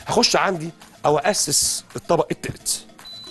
هخش عندي او اسس الطبق الثالث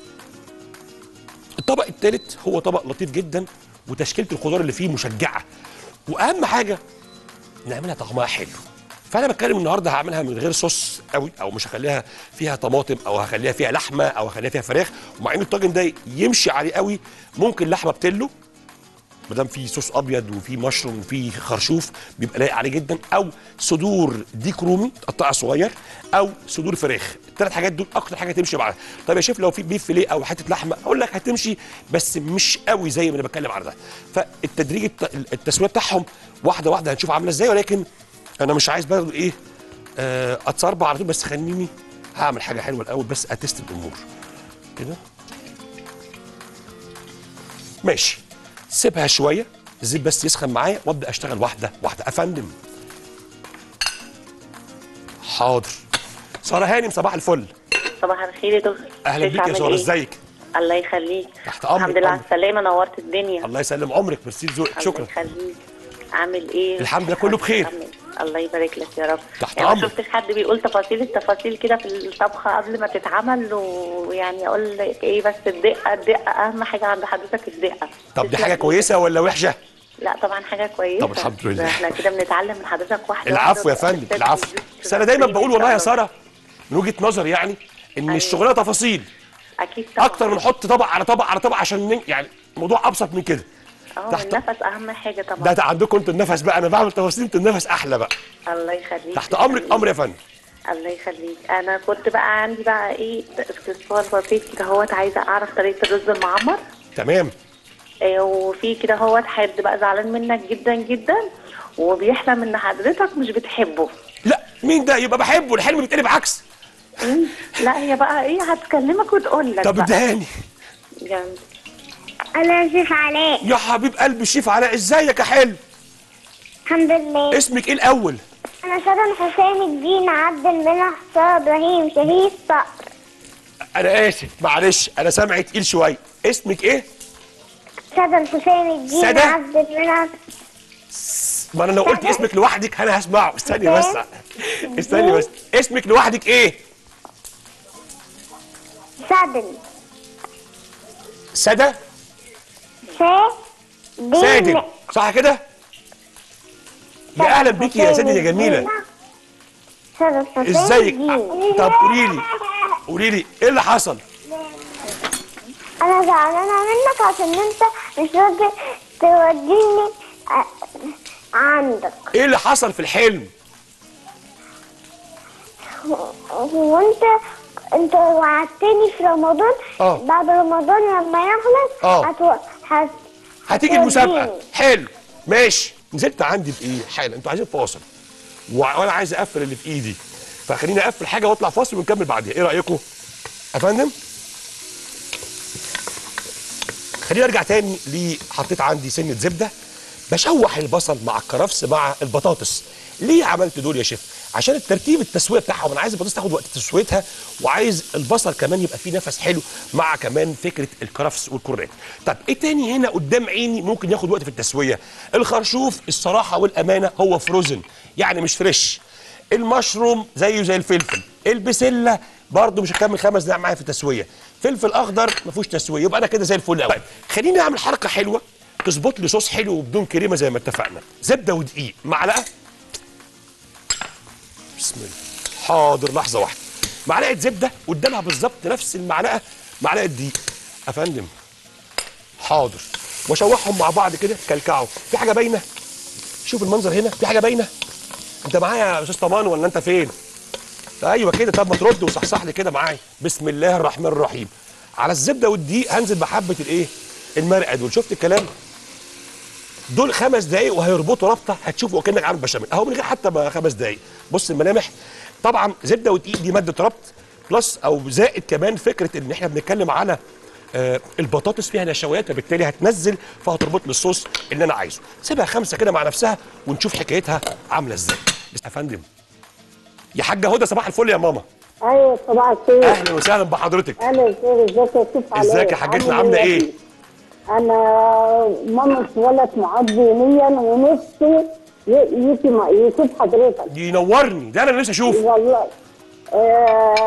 الطبق الثالث هو طبق لطيف جدا وتشكيله الخضار اللي فيه مشجعه واهم حاجه نعملها طعمها حلو فانا بتكلم النهارده هعملها من غير صوص قوي او مش هخليها فيها طماطم او هخليها فيها لحمه او هخليها فيها فراخ ومع ان الطاجن ده يمشي عليه قوي ممكن لحمه بتلو ما دام في صوص ابيض وفي مشروم وفي خرشوف بيبقى لايق عليه جدا او صدور ديك رومي تقطعها صغير او صدور فراخ الثلاث حاجات دول اكتر حاجه تمشي معاها طيب يا شيف لو في بيف فيليه او حته لحمه اقول لك هتمشي بس مش قوي زي ما انا بتكلم على ده فالتدريج الت- التسويه بتاعهم واحده واحده هنشوف عامله ازاي ولكن انا مش عايز برضه ايه آه، اتصربع على طول بس خليني هعمل حاجه حلوه الاول بس اتست الامور كده ماشي سيبها شويه الزيت بس يسخن معايا وابدا اشتغل واحده واحده افندم حاضر ساره هانم صباح الفل صباح الخير يا دكتور اهلا كيف بيك يا عامل ساره إيه؟ ازيك الله يخليك تحت أمرك، الحمد لله على أمرك. السلامه نورت الدنيا الله يسلم عمرك ميرسي لذوقك شكرا الله يخليك عامل ايه الحمد لله كله بخير. عامل- الله يبارك لك يا رب تحت يعني ما أمرك. شفتش حد بيقول تفاصيل التفاصيل كده في الطبخه قبل ما تتعمل ويعني اقول لك ايه بس الدقه الدقه اهم حاجه عند حضرتك الدقه طب دي تسلم حاجه إيدك. كويسه ولا وحشه لا طبعا حاجه كويسه طب الحمد لله. احنا كده بنتعلم من حضرتك واحده العفو يا واحدة فندم وبنستفيد العفو بيك. بس انا دايما بقول والله يا إن شاء الله. ساره من وجهه نظري يعني ان أيوة. الشغلانه تفاصيل اكيد طبعا اكتر من نحط طبق على طبق على طبق عشان ن- يعني الموضوع ابسط من كده اه تحت- النفس اهم حاجه طبعا ده ده عندكم انتوا النفس بقى انا بعمل تفاصيل انتوا النفس احلى بقى الله يخليك تحت امرك امر يا فندم الله يخليك انا كنت بقى عندي بقى ايه استفسار بسيط كده هوت عايزه اعرف طريقه الرز المعمر تمام إيه وفي كده هوت حد بقى زعلان منك جدا جدا وبيحلم ان حضرتك مش بتحبه لا مين ده يبقى بحبه الحلم بيتقلب عكس مم. لا هي بقى ايه هتكلمك وتقول لك طب بقى ادهاني يعني انا شيف علاء يا حبيب قلبي الشيف علاء ازيك يا حلو الحمد لله اسمك ايه الاول انا سدن حسين الدين عبد المنح سارة ابراهيم شهيد صقر انا اسف معلش انا سامعي تقيل شويه اسمك ايه سدن حسين الدين سدى؟ عبد المنح ما انا لو قلت سادة. اسمك لوحدك انا هسمعه استني بس سادة. استني بس اسمك لوحدك ايه سدن سادة سا دين سادن صح كده يا اهلا بيكي يا سادة يا جميله سدن حسين ازيك الدين طب قولي لي قولي لي ايه اللي حصل انا زعلانه منك عشان انت مش راضي توديني ع- عندك ايه اللي حصل في الحلم هو انت انت وعدتني في رمضان اه. بعد رمضان لما يخلص اه. هتو... هت... هتيجي المسابقه هتوديني. حلو ماشي نزلت عندي بايه حالا انتوا عايزين فاصل و- وانا عايز اقفل اللي في ايدي فخليني اقفل حاجه واطلع فاصل ونكمل بعديها ايه رايكم يا فندم خليني ارجع تاني ليه حطيت عندي سنه زبده بشوح البصل مع الكرفس مع البطاطس ليه عملت دول يا شيف عشان الترتيب التسويه بتاعهم انا عايز البطاطس تاخد وقت تسويتها وعايز البصل كمان يبقى فيه نفس حلو مع كمان فكره الكرفس والكرات طب ايه تاني هنا قدام عيني ممكن ياخد وقت في التسويه الخرشوف الصراحه والامانه هو فروزن يعني مش فريش المشروم زيه زي الفلفل البسله برضه مش هكمل خمس دقايق معايا في التسويه فلفل اخضر ما فيهوش تسويه يبقى انا كده زي الفل قوي طيب خليني اعمل حركه حلوه تظبط لي صوص حلو وبدون كريمه زي ما اتفقنا زبده ودقيق معلقه بسم الله حاضر لحظه واحده معلقه زبده قدامها بالظبط نفس المعلقه معلقه دقيق يا فندم حاضر واشوحهم مع بعض كده كلكعوا في حاجه باينه شوف المنظر هنا في حاجه باينه انت معايا يا استاذ طمان ولا انت فين ايوه كده طب ما ترد وصحصح لي كده معايا بسم الله الرحمن الرحيم على الزبده والدقيق هنزل بحبه الايه المرقه دول شفت الكلام دول خمس دقايق وهيربطوا ربطه هتشوفوا كانك عامل بشاميل اهو من غير حتى ما خمس دقايق بص الملامح طبعا زبده ودقيق دي ماده ربط بلس او زائد كمان فكره ان احنا بنتكلم على آه البطاطس فيها نشويات فبالتالي هتنزل فهتربط لي الصوص اللي انا عايزه سيبها خمسه كده مع نفسها ونشوف حكايتها عامله ازاي يا فندم يا حاجه هدى صباح الفل يا ماما ايوه صباح الخير اهلا وسهلا بحضرتك انا ازيك ازيك يا شيف علاء ازيك يا حاجتنا عامل عامله يا ايه ابني؟ انا ماما اتولدت معاك دينيا ونفسي ي- يجي مع- يشوف حضرتك ينورني ده انا اللي نفسي اشوفه والله آه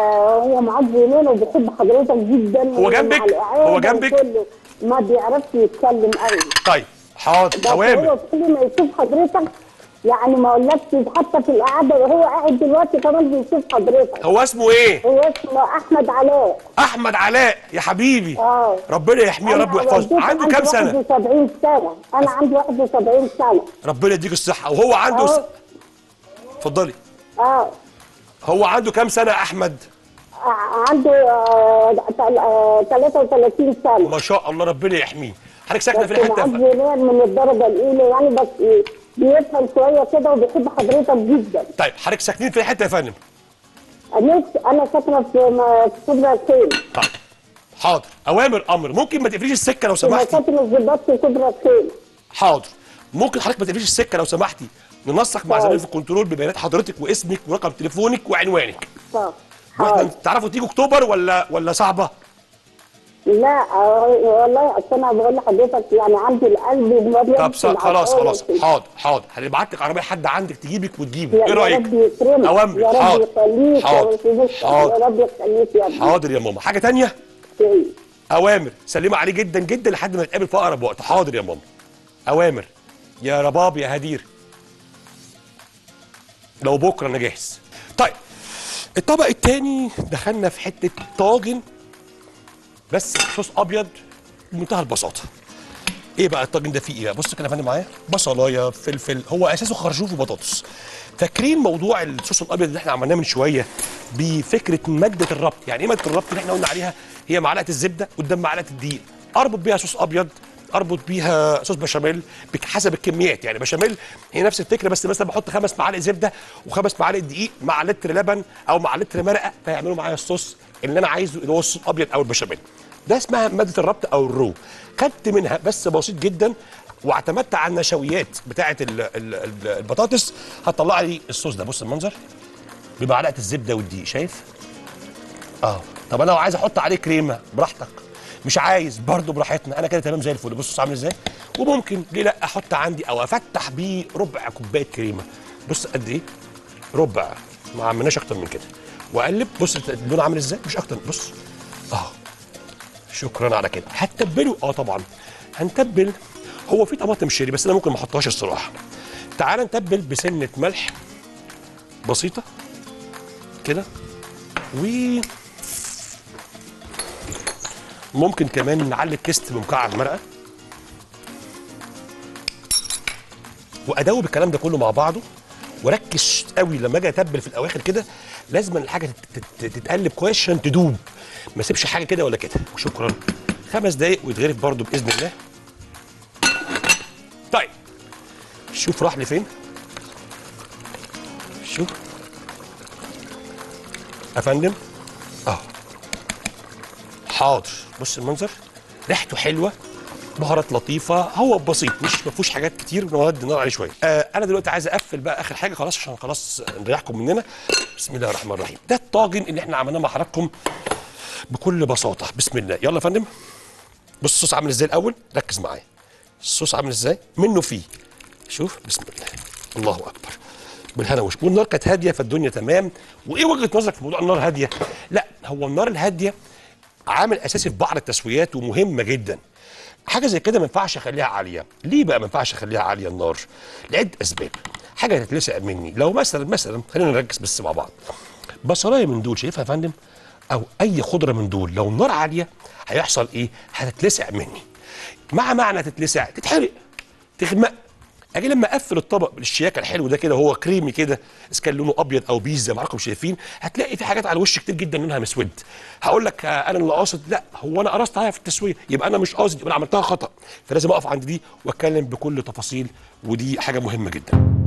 هو معدي يمين وبيحب حضرتك جدا هو جنبك؟ ومع الإعادة هو جنبك؟ وكله. ما بيعرفش يتكلم قوي طيب حاضر بس هو اوامر كل ما يشوف حضرتك يعني ما اقولكش حتى في القعده وهو قاعد دلوقتي كمان بيشوف حضرتك هو اسمه ايه هو اسمه احمد علاء احمد علاء يا حبيبي اه ربنا يحميه يا رب أنا ويحفظه والدتي عنده عندي كام سنه 71 سنه انا عندي 71 سنه ربنا يديك الصحه وهو عنده س... اه اتفضلي اه هو عنده كام سنه يا احمد ع- عنده آه، تل- آه، 33 سنه ما شاء الله ربنا يحميه حضرتك ساكنه بس في الحته معدي يمين من الدرجه الاولى يعني بس إيه، بيفهم شويه كده وبيحب حضرتك جدا طيب حضرتك ساكنين في الحته يا فندم انا انا ساكنه في م- في كبرى الخيل طيب حاضر اوامر امر ممكن ما تقفليش السكه لو في سمحتي مكاتب الضباط في كبرى الخيل حاضر ممكن حضرتك ما تقفليش السكه لو سمحتي ننسق مع طيب. زمايل في الكنترول ببيانات حضرتك واسمك ورقم تليفونك وعنوانك طب واحنا حاضر تعرفوا تيجوا اكتوبر ولا ولا صعبه لا آه، والله اصل انا بقول لحضرتك يعني عندي القلب ما طب بيمشي ص- خلاص العطايا خلاص كده. حاضر حاضر هنبعت لك عربيه حد عندك تجيبك وتجيبك يا ايه يا رايك رب يكرمك اوامر يا رب حاضر يخليك يا حاضر أستاذ يا حاضر رب يخليك يا ابني حاضر يا ماما حاجه تانية إيه. اوامر سلموا عليه جدا جدا لحد ما نتقابل في اقرب وقت حاضر يا ماما اوامر يا رباب يا هدير لو بكره انا جاهز طيب الطبق التاني دخلنا في حته طاجن بس صوص ابيض بمنتهى البساطه ايه بقى الطاجن ده فيه ايه بقى؟ بص كده يا فندم معايا بصلايه فلفل هو اساسه خرشوف وبطاطس فاكرين موضوع الصوص الابيض اللي احنا عملناه من شويه بفكره ماده الربط يعني ايه ماده الربط اللي احنا قلنا عليها هي معلقه الزبده قدام معلقه الدقيق اربط بيها صوص ابيض اربط بيها صوص بشاميل بك- حسب الكميات يعني بشاميل هي نفس الفكره بس مثلا بحط خمس معالق زبده وخمس معالق دقيق مع لتر لبن او مع لتر مرقه فيعملوا معايا الصوص اللي انا عايزه اللي هو الصوص الابيض او البشاميل ده اسمها ماده الربط او الرو خدت منها بس بسيط جدا واعتمدت على النشويات بتاعه ال- ال- ال- البطاطس هتطلع لي الصوص ده بص المنظر بمعلقه الزبده والدقيق شايف اه طب انا لو عايز احط عليه كريمه براحتك مش عايز برضه براحتنا انا كده تمام زي الفل بص الصوص عامل ازاي وممكن ليه لا احط عندي او افتح بيه ربع كوبايه كريمه بص قد ايه ربع ما عملناش اكتر من كده واقلب بص اللون عامل ازاي مش اكتر بص اه شكرا على كده هتتبله اه طبعا هنتبل هو في طماطم شيري بس انا ممكن ما احطهاش الصراحه تعال نتبل بسنه ملح بسيطه كده و ممكن كمان نعلي التيست بمكعب مرقه وادوب الكلام ده كله مع بعضه وركز قوي لما اجي اتبل في الاواخر كده لازم الحاجه تت- تت- تتقلب كويس عشان تدوب ما اسيبش حاجه كده ولا كده وشكرا خمس دقايق ويتغرف برضو باذن الله طيب شوف راح لفين شوف يا فندم اه حاضر بص المنظر ريحته حلوه بهارات لطيفه هو بسيط مش ما فيهوش حاجات كتير نودي النار عليه شويه آه انا دلوقتي عايز اقفل بقى اخر حاجه خلاص عشان خلاص نريحكم مننا بسم الله الرحمن الرحيم ده الطاجن اللي احنا عملناه مع حضراتكم بكل بساطه بسم الله يلا يا فندم بص الصوص عامل ازاي الاول ركز معايا الصوص عامل ازاي منه فيه شوف بسم الله الله اكبر بالهنا وش والنار كانت هاديه فالدنيا تمام وايه وجهه نظرك في موضوع النار هاديه لا هو النار الهاديه عامل اساسي في بعض التسويات ومهمه جدا حاجه زي كده ما ينفعش اخليها عاليه ليه بقى ما ينفعش اخليها عاليه النار لعده اسباب حاجه تتلسع مني لو مثلا مثلا خلينا نركز بس مع بعض بصلايه من دول شايفها يا فندم او اي خضره من دول لو النار عاليه هيحصل ايه هتتلسع مني مع معنى تتلسع تتحرق تغمق اجي لما اقفل الطبق بالشياكه الحلو ده كده هو كريمي كده اذا كان لونه ابيض او بيز زي ما حضراتكم شايفين هتلاقي في حاجات على الوش كتير جدا لونها مسود هقول لك آه، انا اللي قاصد لا هو انا قرصت عليها في التسويه يبقى انا مش قاصد يبقى انا عملتها خطا فلازم اقف عند دي واتكلم بكل تفاصيل ودي حاجه مهمه جدا